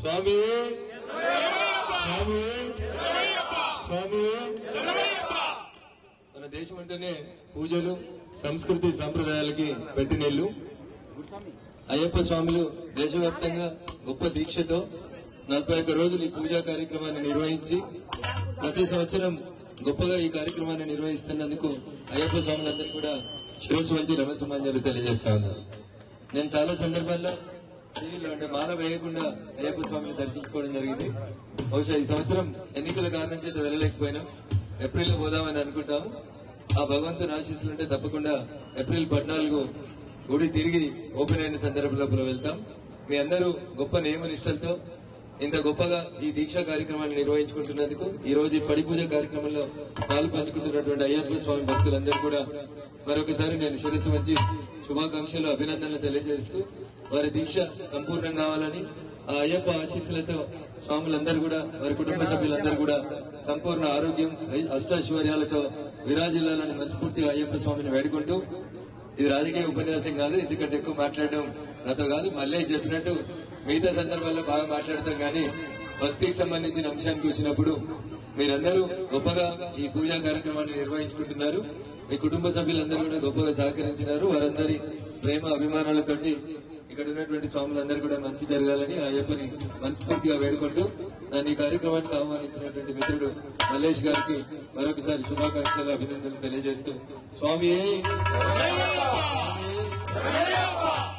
స్వామి స్వామి స్వామి మన దేశం అంటేనే పూజలు సంస్కృతి సాంప్రదాయాలకి పెట్టినెల్లు అయ్యప్ప స్వాములు దేశవ్యాప్తంగా గొప్ప దీక్షతో నలభై ఒక్క రోజులు ఈ పూజా కార్యక్రమాన్ని నిర్వహించి ప్రతి సంవత్సరం గొప్పగా ఈ కార్యక్రమాన్ని నిర్వహిస్తున్నందుకు అయ్యప్ప స్వాములందరూ కూడా శిరస్సు వంచి రమసమాంజలు తెలియజేస్తా ఉన్నారు నేను చాలా సందర్భాల్లో టీవీలో అంటే మాల వేయకుండా అయ్యప్ప స్వామిని దర్శించుకోవడం జరిగింది బహుశా ఈ సంవత్సరం ఎన్నికల కారణం చేత వెళ్ళలేకపోయినా ఏప్రిల్ లో పోదామని అనుకుంటాము ఆ భగవంతుని ఆశీస్సులు ఉంటే తప్పకుండా ఏప్రిల్ పద్నాలుగు గుడి తిరిగి ఓపెన్ అయిన సందర్భంలో వెళ్తాం మీ అందరూ గొప్ప నియమ నిష్టలతో ఇంత గొప్పగా ఈ దీక్షా కార్యక్రమాన్ని నిర్వహించుకుంటున్నందుకు ఈ రోజు ఈ పడి పూజ కార్యక్రమంలో పాలు పంచుకుంటున్నటువంటి అయ్యప్ప స్వామి భక్తులందరూ కూడా మరొకసారి నేను శిరస్సు వచ్చి శుభాకాంక్షలు అభినందనలు తెలియజేస్తూ వారి దీక్ష సంపూర్ణం కావాలని ఆ అయ్యప్ప ఆశీస్సులతో స్వాములందరూ కూడా వారి కుటుంబ సభ్యులందరూ కూడా సంపూర్ణ ఆరోగ్యం అష్టాశ్వర్యాలతో విరాజిల్లాలని మనస్ఫూర్తిగా అయ్యప్ప స్వామిని వేడుకుంటూ ఇది రాజకీయ ఉపన్యాసం కాదు ఎందుకంటే ఎక్కువ మాట్లాడడం నాతో కాదు మల్లేష్ చెప్పినట్టు మిగతా సందర్భాల్లో బాగా మాట్లాడతాం కానీ భక్తికి సంబంధించిన అంశానికి వచ్చినప్పుడు మీరందరూ గొప్పగా ఈ పూజా కార్యక్రమాన్ని నిర్వహించుకుంటున్నారు మీ కుటుంబ సభ్యులందరూ కూడా గొప్పగా సహకరించినారు వారందరి ప్రేమ అభిమానాలతోటి ఇక్కడ ఉన్నటువంటి స్వాములందరూ కూడా మంచి జరగాలని ఆ అయ్యప్పని మనస్ఫూర్తిగా వేడుకుంటూ నన్ను ఈ కార్యక్రమానికి ఆహ్వానించినటువంటి మిత్రుడు మల్లేష్ గారికి మరొకసారి శుభాకాంక్షలు అభినందనలు తెలియజేస్తూ స్వామి స్వామి